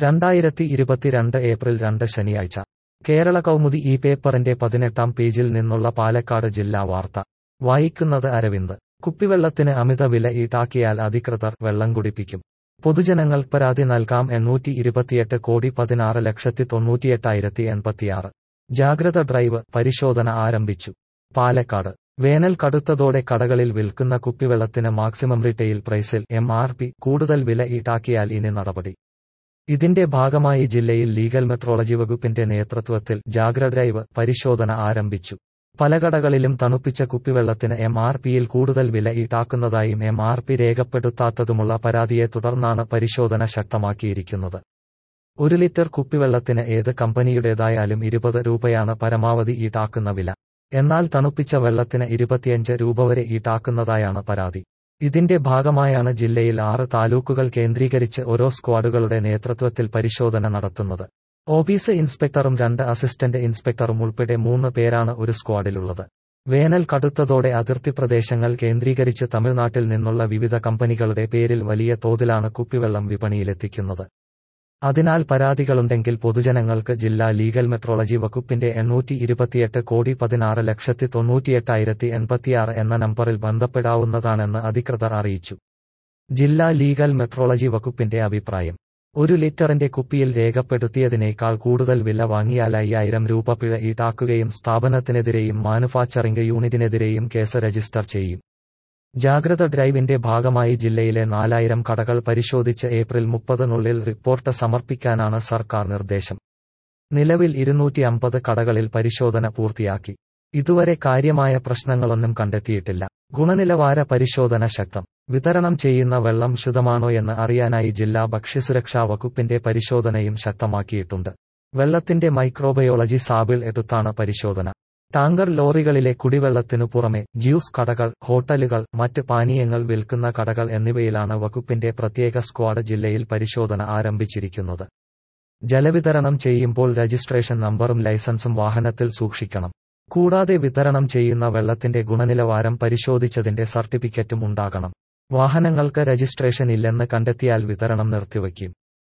രണ്ടായിരത്തി ഇരുപത്തിരണ്ട് ഏപ്രിൽ രണ്ട് ശനിയാഴ്ച കേരള കൗമുദി ഈ പേപ്പറിന്റെ പതിനെട്ടാം പേജിൽ നിന്നുള്ള പാലക്കാട് ജില്ലാ വാർത്ത വായിക്കുന്നത് അരവിന്ദ് കുപ്പിവെള്ളത്തിന് അമിത വില ഈടാക്കിയാൽ അധികൃതർ വെള്ളം കുടിപ്പിക്കും പൊതുജനങ്ങൾ പരാതി നൽകാം എണ്ണൂറ്റി ഇരുപത്തിയെട്ട് കോടി പതിനാറ് ലക്ഷത്തി തൊണ്ണൂറ്റിയെട്ടായിരത്തി എൺപത്തിയാറ് ജാഗ്രത ഡ്രൈവ് പരിശോധന ആരംഭിച്ചു പാലക്കാട് വേനൽ കടുത്തതോടെ കടകളിൽ വിൽക്കുന്ന കുപ്പിവെള്ളത്തിന് മാക്സിമം റീറ്റെയിൽ പ്രൈസിൽ എം ആർ പി കൂടുതൽ വില ഈടാക്കിയാൽ ഇനി നടപടി ഇതിന്റെ ഭാഗമായി ജില്ലയിൽ ലീഗൽ മെട്രോളജി വകുപ്പിന്റെ നേതൃത്വത്തിൽ ജാഗ്രത ഡ്രൈവ് പരിശോധന ആരംഭിച്ചു പല കടകളിലും തണുപ്പിച്ച കുപ്പിവെള്ളത്തിന് എം ആർ പിയിൽ കൂടുതൽ വില ഈടാക്കുന്നതായും എം ആർ പി രേഖപ്പെടുത്താത്തതുമുള്ള പരാതിയെ തുടർന്നാണ് പരിശോധന ശക്തമാക്കിയിരിക്കുന്നത് ഒരു ലിറ്റർ കുപ്പിവെള്ളത്തിന് ഏത് കമ്പനിയുടേതായാലും ഇരുപത് രൂപയാണ് പരമാവധി ഈടാക്കുന്ന വില എന്നാൽ തണുപ്പിച്ച വെള്ളത്തിന് ഇരുപത്തിയഞ്ച് രൂപ വരെ ഈടാക്കുന്നതായാണ് പരാതി ഇതിന്റെ ഭാഗമായാണ് ജില്ലയിൽ ആറ് താലൂക്കുകൾ കേന്ദ്രീകരിച്ച് ഓരോ സ്ക്വാഡുകളുടെ നേതൃത്വത്തിൽ പരിശോധന നടത്തുന്നത് ഓഫീസ് ഇൻസ്പെക്ടറും രണ്ട് അസിസ്റ്റന്റ് ഇൻസ്പെക്ടറും ഉൾപ്പെടെ മൂന്ന് പേരാണ് ഒരു സ്ക്വാഡിലുള്ളത് വേനൽ കടുത്തതോടെ അതിർത്തി പ്രദേശങ്ങൾ കേന്ദ്രീകരിച്ച് തമിഴ്നാട്ടിൽ നിന്നുള്ള വിവിധ കമ്പനികളുടെ പേരിൽ വലിയ തോതിലാണ് കുപ്പിവെള്ളം വിപണിയിലെത്തിക്കുന്നത് അതിനാൽ പരാതികളുണ്ടെങ്കിൽ പൊതുജനങ്ങൾക്ക് ജില്ലാ ലീഗൽ മെട്രോളജി വകുപ്പിന്റെ എണ്ണൂറ്റി ഇരുപത്തിയെട്ട് കോടി പതിനാറ് ലക്ഷത്തി തൊണ്ണൂറ്റിയെട്ടായിരത്തി എൺപത്തിയാറ് എന്ന നമ്പറിൽ ബന്ധപ്പെടാവുന്നതാണെന്ന് അധികൃതർ അറിയിച്ചു ജില്ലാ ലീഗൽ മെട്രോളജി വകുപ്പിന്റെ അഭിപ്രായം ഒരു ലിറ്ററിന്റെ കുപ്പിയിൽ രേഖപ്പെടുത്തിയതിനേക്കാൾ കൂടുതൽ വില വാങ്ങിയാൽ അയ്യായിരം രൂപ പിഴ ഈടാക്കുകയും സ്ഥാപനത്തിനെതിരെയും മാനുഫാക്ചറിംഗ് യൂണിറ്റിനെതിരെയും കേസ് രജിസ്റ്റർ ചെയ്യും ജാഗ്രത ഡ്രൈവിന്റെ ഭാഗമായി ജില്ലയിലെ നാലായിരം കടകൾ പരിശോധിച്ച് ഏപ്രിൽ മുപ്പതിനുള്ളിൽ റിപ്പോർട്ട് സമർപ്പിക്കാനാണ് സർക്കാർ നിർദ്ദേശം നിലവിൽ ഇരുന്നൂറ്റി അമ്പത് കടകളിൽ പരിശോധന പൂർത്തിയാക്കി ഇതുവരെ കാര്യമായ പ്രശ്നങ്ങളൊന്നും കണ്ടെത്തിയിട്ടില്ല ഗുണനിലവാര പരിശോധന ശക്തം വിതരണം ചെയ്യുന്ന വെള്ളം ശുദ്ധമാണോയെന്ന് അറിയാനായി ജില്ലാ ഭക്ഷ്യസുരക്ഷാ വകുപ്പിന്റെ പരിശോധനയും ശക്തമാക്കിയിട്ടുണ്ട് വെള്ളത്തിന്റെ മൈക്രോബയോളജി സാമ്പിൾ എടുത്താണ് പരിശോധന ടാങ്കർ ലോറികളിലെ കുടിവെള്ളത്തിനു പുറമെ ജ്യൂസ് കടകൾ ഹോട്ടലുകൾ മറ്റ് പാനീയങ്ങൾ വിൽക്കുന്ന കടകൾ എന്നിവയിലാണ് വകുപ്പിന്റെ പ്രത്യേക സ്ക്വാഡ് ജില്ലയിൽ പരിശോധന ആരംഭിച്ചിരിക്കുന്നത് ജലവിതരണം ചെയ്യുമ്പോൾ രജിസ്ട്രേഷൻ നമ്പറും ലൈസൻസും വാഹനത്തിൽ സൂക്ഷിക്കണം കൂടാതെ വിതരണം ചെയ്യുന്ന വെള്ളത്തിന്റെ ഗുണനിലവാരം പരിശോധിച്ചതിന്റെ സർട്ടിഫിക്കറ്റും ഉണ്ടാകണം വാഹനങ്ങൾക്ക് രജിസ്ട്രേഷൻ ഇല്ലെന്ന് കണ്ടെത്തിയാൽ വിതരണം നിർത്തിവയ്ക്കും